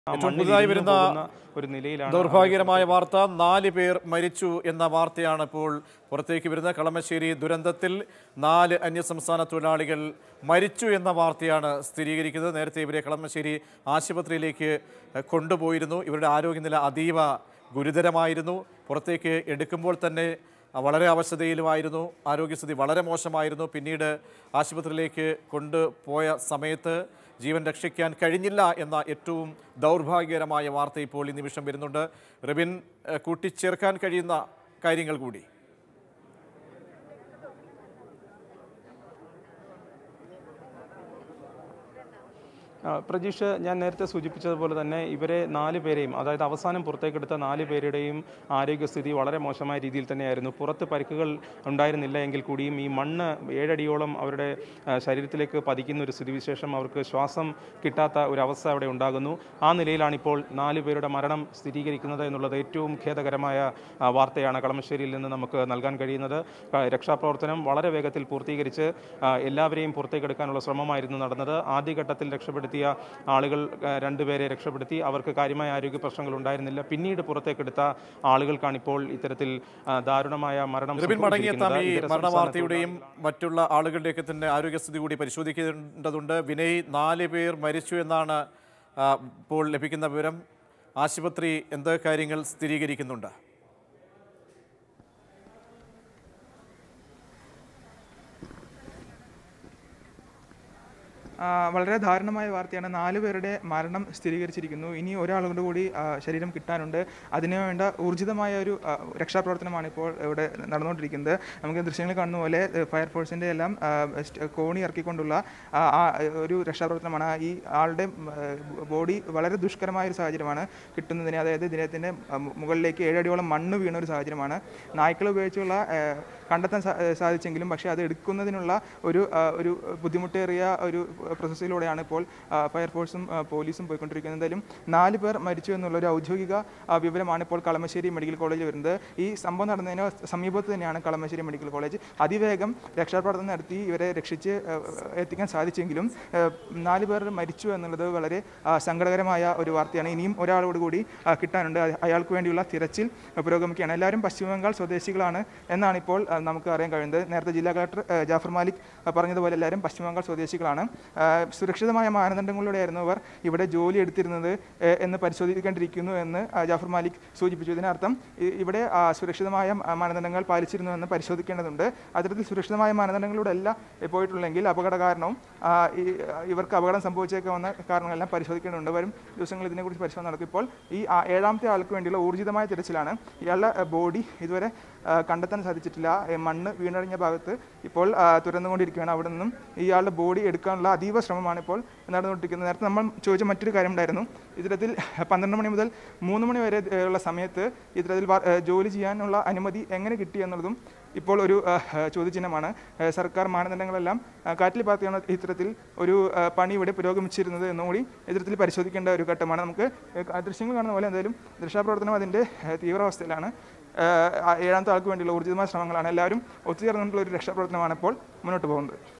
ആ ഏറ്റവും മണ്ണിൽ പുതുതായി ഇരുന്ന് വരുന്ന പോകുന്ന ഒരു നിലയിലാണ് ദൗർഭാഗ്യകരമായ വാർത്ത നാല് പേർ മരിച്ചു എന്ന വാർത്തയാണ് ഇപ്പോൾ പുറത്തേക്ക് വരുന്ന കളമശ്ശേരി ദുരന്തത്തിൽ നാല് അന്യസംസ്ഥാന തൊഴിലാളികൾ മരിച്ചു എന്ന വാർത്തയാണ് സ്ഥിരീകരിക്കുന്നത് നേരത്തെ ഇവരെ കളമശ്ശേരി ആശുപത്രിയിലേക്ക് കൊണ്ടുപോയിരുന്നു ഇവരുടെ ആരോഗ്യനില അതീവ ഗുരുതരമായിരുന്നു പുറത്തേക്ക് എടുക്കുമ്പോൾ തന്നെ വളരെ അവശതയിലുമായിരുന്നു ആരോഗ്യസ്ഥിതി വളരെ മോശമായിരുന്നു പിന്നീട് ആശുപത്രിയിലേക്ക് കൊണ്ടുപോയ സമയത്ത് ജീവൻ രക്ഷിക്കാൻ കഴിഞ്ഞില്ല എന്ന ഏറ്റവും ദൗർഭാഗ്യകരമായ വാർത്ത ഇപ്പോൾ ഈ നിമിഷം വരുന്നുണ്ട് റിബിൻ ഏഹ്, കൂട്ടിച്ചേർക്കാൻ കഴിയുന്ന കാര്യങ്ങൾ കൂടി ആ, പ്രജീഷ് ഞാൻ നേരത്തെ സൂചിപ്പിച്ചതുപോലെ തന്നെ ഇവരെ നാല് പേരെയും അതായത് അവസാനം പുറത്തേക്കെടുത്ത നാല് പേരുടെയും ആരോഗ്യസ്ഥിതി വളരെ മോശമായ രീതിയിൽ തന്നെയായിരുന്നു പുറത്ത് പരിക്കുകൾ ഉണ്ടായിരുന്നില്ല എങ്കിൽ കൂടിയും ഈ മണ്ണ് ഏഴടിയോളം അവരുടെ ആ, ശരീരത്തിലേക്ക് പതിക്കുന്ന ഒരു സ്ഥിതിവിശേഷം അവർക്ക് ശ്വാസം കിട്ടാത്ത ഒരു അവസ്ഥ അവിടെ ഉണ്ടാകുന്നു ആ നിലയിലാണ് ഇപ്പോൾ നാല് പേരുടെ മരണം സ്ഥിരീകരിക്കുന്നത് എന്നുള്ളത് ഏറ്റവും ഖേദകരമായ ആ, വാർത്തയാണ് കളമശ്ശേരിയിൽ നിന്ന് നമുക്ക് നൽകാൻ കഴിയുന്നത് ആ, രക്ഷാപ്രവർത്തനം വളരെ വേഗത്തിൽ പൂർത്തീകരിച്ച് ആ, എല്ലാവരെയും പുറത്തേക്കെടുക്കാനുള്ള ശ്രമമായിരുന്നു നടന്നത് ആദ്യഘട്ടത്തിൽ രക്ഷപ്പെടുത്തിയ ആളുകൾ ആ, രണ്ടുപേരെ രക്ഷപ്പെടുത്തി അവർക്ക് കാര്യമായ ആരോഗ്യ പ്രശ്നങ്ങൾ ഉണ്ടായിരുന്നില്ല പിന്നീട് പുറത്തേക്കെടുത്ത ആളുകൾക്കാണ് ഇപ്പോൾ ഇത്തരത്തിൽ ആ, ദാരുണമായ മരണം റിബിൻ മടങ്ങിയെത്താം ഈ സംഭവിച്ചിരിക്കുന്നത്. ഇതര മരണവാർത്തയുടെയും മറ്റുള്ള ആളുകളുടെയൊക്കെ തന്നെ ആരോഗ്യസ്ഥിതി കൂടി പരിശോധിക്കേണ്ടതുണ്ട് വിനയ് നാല് പേർ മരിച്ചു എന്നാണ് ആ, ഇപ്പോൾ ലഭിക്കുന്ന വിവരം ആശുപത്രി എന്ത് കാര്യങ്ങൾ സ്ഥിരീകരിക്കുന്നുണ്ട് ആ, വളരെ ദാരുണമായ വാർത്തയാണ് നാല് പേരുടെ മരണം സ്ഥിരീകരിച്ചിരിക്കുന്നു ഇനി ഒരാളുടെ കൂടി ആ, ശരീരം കിട്ടാനുണ്ട് അതിനു വേണ്ട ഊർജിതമായ ഒരു ആ, രക്ഷാപ്രവർത്തനമാണ് ഇപ്പോൾ ഇവിടെ നടന്നുകൊണ്ടിരിക്കുന്നത് നമുക്ക് ദൃശ്യങ്ങൾ കാണുന്ന പോലെ ഏഹ്, ഫയർഫോഴ്സിൻ്റെ എല്ലാം ആ, സ്റ്റ്- കോണി ഇറക്കിക്കൊണ്ടുള്ള ആ, ആ, ഒരു രക്ഷാപ്രവർത്തനമാണ് ഈ ആളുടെ ഏഹ്, ബോഡി വളരെ ദുഷ്കരമായ ഒരു സാഹചര്യമാണ് കിട്ടുന്നതിന് അതായത് ഇതിനത്തിൻ്റെ മുകളിലേക്ക് ഏഴടിയോളം മണ്ണ് വീണ ഒരു സാഹചര്യമാണ് നായ്ക്കൾ ഉപയോഗിച്ചുള്ള ഏഹ്, കണ്ടെത്താൻ സാ- ഏഹ് സാധിച്ചെങ്കിലും പക്ഷേ അത് എടുക്കുന്നതിനുള്ള ഒരു ആ, ഒരു ബുദ്ധിമുട്ടേറിയ ഒരു പ്രോസസ്സിലൂടെയാണ് ഇപ്പോൾ ആ, ഫയർഫോഴ്സും ആ, പോലീസും പോയിക്കൊണ്ടിരിക്കുന്നത് എന്തായാലും നാല് പേർ മരിച്ചു എന്നുള്ള ഒരു ഔദ്യോഗിക ആ, വിവരമാണ് ഇപ്പോൾ കളമശ്ശേരി മെഡിക്കൽ കോളേജിൽ വരുന്നത് ഈ സംഭവം നടന്നതിന് സമീപത്ത് തന്നെയാണ് കളമശ്ശേരി മെഡിക്കൽ കോളേജ് അതിവേഗം രക്ഷാപ്രവർത്തനം നടത്തി ഇവരെ രക്ഷിച്ച് ആ, എത്തിക്കാൻ സാധിച്ചെങ്കിലും ആ, നാല് പേർ മരിച്ചു എന്നുള്ളത് വളരെ ആ, സങ്കടകരമായ ഒരു വാർത്തയാണ് ഇനിയും ഒരാളോട് കൂടി ആ, കിട്ടാനുണ്ട് അയ- അയാൾക്ക് വേണ്ടിയുള്ള തിരച്ചിൽ പുരോഗമിക്കുകയാണ് എല്ലാവരും പശ്ചിമബംഗാൾ സ്വദേശികളാണ് എന്നാണ് ഇപ്പോൾ ആ, നമുക്ക് അറിയാൻ കഴിയുന്നത് നേരത്തെ ജില്ലാ കളക്ടർ ആ, ജാഫർ മാലിക് ആ, പറഞ്ഞതുപോലെ എല്ലാവരും പശ്ചിമബംഗാൾ സ്വദേശികളാണ് ആ, സുരക്ഷിതമായ മാനദണ്ഡങ്ങളിലൂടെയായിരുന്നു അവർ ഇവിടെ ജോലി എടുത്തിരുന്നത് ഏ, എന്ന് പരിശോധിക്കേണ്ടിയിരിക്കുന്നു എന്ന് ആ, ജാഫർ മാലിക് സൂചിപ്പിച്ചു ഇതിനർത്ഥം ഇ- ഇവിടെ ആ, സുരക്ഷിതമായ ആ, മാനദണ്ഡങ്ങൾ പാലിച്ചിരുന്നു എന്ന് പരിശോധിക്കേണ്ടതുണ്ട് അത്തരത്തിൽ സുരക്ഷിതമായ മാനദണ്ഡങ്ങളിലൂടെ അല്ല പോയിട്ടുള്ളെങ്കിൽ അപകട കാരണവും ആ, ഈ- ഇവർക്ക് അപകടം സംഭവിച്ചേക്കാവുന്ന കാരണങ്ങളെല്ലാം പരിശോധിക്കേണ്ടതുണ്ട് വരും ദിവസങ്ങളിൽ ഇതിനെക്കുറിച്ച് പരിശോധന നടക്കും ഇപ്പോൾ ഈ ആ, ഏഴാമത്തെ ആൾക്ക് വേണ്ടിയുള്ള ഊർജിതമായ തിരച്ചിലാണ് ഇയാളുടെ ബോഡി ഇതുവരെ ആ, കണ്ടെത്താൻ സാധിച്ചിട്ടില്ല ഏ, മണ്ണ് വീണടിഞ്ഞ ഭാഗത്ത് ഇപ്പോൾ ആ, തുരന്നുകൊണ്ടിരിക്കുകയാണ് അവിടെ നിന്നും ഇയാളുടെ ബോഡി എടുക്കാനുള്ള അതീവ ശ്രമമാണ് ഇപ്പോൾ നടന്നുകൊണ്ടിരിക്കുന്നത് നേരത്തെ നമ്മൾ ചോദിച്ച മറ്റൊരു കാര്യം ഉണ്ടായിരുന്നു ഇത്തരത്തിൽ പന്ത്രണ്ട് മണി മുതൽ മൂന്ന് മണി വരെ ഏ, ഉള്ള സമയത്ത് ഇത്തരത്തിൽ വ- ഏ, ജോലി ചെയ്യാനുള്ള അനുമതി എങ്ങനെ കിട്ടി എന്നുള്ളതും ഇപ്പോൾ ഒരു ആ, ചോദ്യചിഹ്നമാണ് ഏ, സർക്കാർ മാനദണ്ഡങ്ങളെല്ലാം ആ, കാറ്റിൽ പാർത്തിയാണ് ഇത്തരത്തിൽ ഒരു ആ, പണി ഇവിടെ പുരോഗമിച്ചിരുന്നത് എന്നുകൂടി ഇത്തരത്തിൽ പരിശോധിക്കേണ്ട ഒരു ഘട്ടമാണ് നമുക്ക് ഏ, ആ ദൃശ്യങ്ങൾ കാണുന്ന പോലെ എന്തായാലും രക്ഷാപ്രവർത്തനം അതിൻ്റെ ഏ, തീവ്രാവസ്ഥയിലാണ് ഏ, ആ ഏഴാമത്തെ ആൾക്ക് വേണ്ടിയുള്ള ഊർജിതമായ ശ്രമങ്ങളാണ് എല്ലാവരും ഒത്തുചേർന്നുകൊണ്ടുള്ള ഒരു രക്ഷാപ്രവർത്തനമാണ് ഇപ്പോൾ മുന്നോട്ട് പോകുന്നത്